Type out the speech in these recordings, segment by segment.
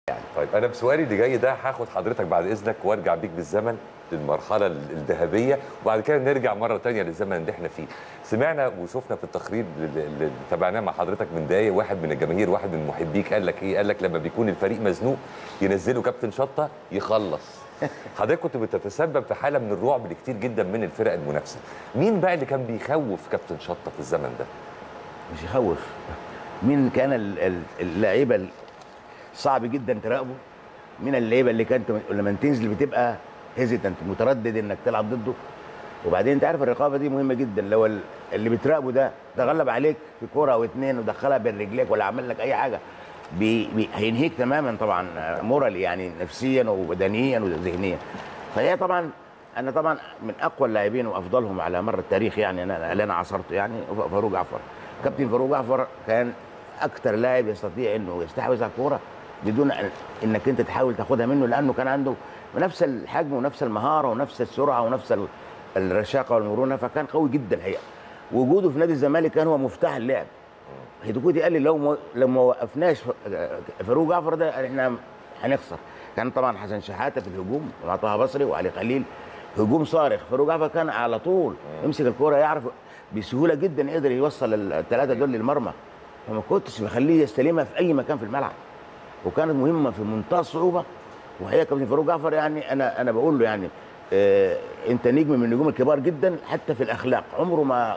يعني طيب انا بسؤالي اللي جاي ده هاخد حضرتك بعد اذنك وارجع بيك بالزمن للمرحله الذهبيه وبعد كده نرجع مره تانية للزمن اللي احنا فيه سمعنا وشفنا في التقرير اللي اللي تابعناه مع حضرتك من دقايق واحد من الجماهير واحد من محبيك قال لك ايه قال لك لما بيكون الفريق مزنوق ينزلوا كابتن شطه يخلص حضرتك كنت بتتسبب في حاله من الرعب لكتير جدا من الفرق المنافسه مين بقى اللي كان بيخوف كابتن شطه في الزمن ده مش يخوف مين كان ال- ال- اللعيبه صعب جدا تراقبه من اللعيبه اللي كانت لما تنزل بتبقى هيزيتنت متردد انك تلعب ضده وبعدين انت عارف الرقابه دي مهمه جدا لو ال- اللي بتراقبه ده تغلب عليك في كوره او اتنين ودخلها بين رجليك ولا عمل لك اي حاجه بي بي هينهيك تماما طبعا مورالي يعني نفسيا وبدنيا وذهنيا فهي طبعا انا طبعا من اقوى اللاعبين وافضلهم على مر التاريخ يعني انا اللي انا عاصرته يعني فاروق جعفر كابتن فاروق جعفر كان اكتر لاعب يستطيع انه يستحوذ على الكوره بدون أن- انك انت تحاول تاخدها منه لانه كان عنده نفس الحجم ونفس المهاره ونفس السرعه ونفس ال- الرشاقه والمرونه فكان قوي جدا الحقيقه وجوده في نادي الزمالك كان هو مفتاح اللعب هيدوكوتي قال لي لو ما لو ما وقفناش ف- فاروق جعفر ده احنا هنخسر كان طبعا حسن شحاته في الهجوم مع طه بصري وعلي خليل هجوم صارخ فاروق جعفر كان على طول يمسك الكوره يعرف بسهوله جدا يقدر يوصل الثلاثه دول للمرمى فما كنتش بخليه يستلمها في اي مكان في الملعب وكانت مهمه في منتهى الصعوبه وهي كابتن فاروق جعفر يعني انا انا بقول له يعني آه انت نجم من النجوم الكبار جدا حتى في الاخلاق عمره ما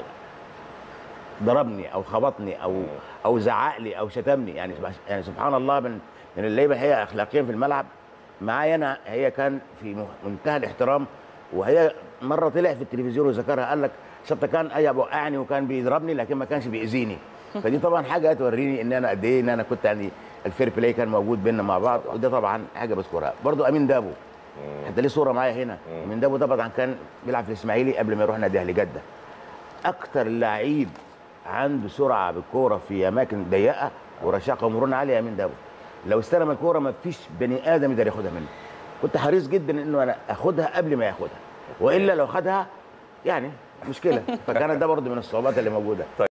ضربني او خبطني او او زعق لي او شتمني يعني يعني سبحان الله من من اللعيبه الحقيقه اخلاقيا في الملعب معايا انا هي كان في مه- منتهى الاحترام وهي مره طلع في التلفزيون وذكرها قال لك شطه كان اي بوقعني وكان بيضربني لكن ما كانش بيأذيني فدي طبعا حاجه توريني ان انا قد ايه ان انا كنت يعني الفير بلاي كان موجود بيننا مع بعض وده طبعا حاجه بذكرها برضو امين دابو حتى ليه صوره معايا هنا امين دابو ده طبعا كان بيلعب في الاسماعيلي قبل ما يروح نادي اهلي جده اكتر لعيب عنده سرعه بالكوره في اماكن ضيقه ورشاقه ومرونه عاليه امين دابو لو استلم الكوره ما فيش بني ادم يقدر ياخدها منه كنت حريص جدا انه انا اخدها قبل ما ياخدها والا لو خدها يعني مشكله فكانت ده برضه من الصعوبات اللي موجوده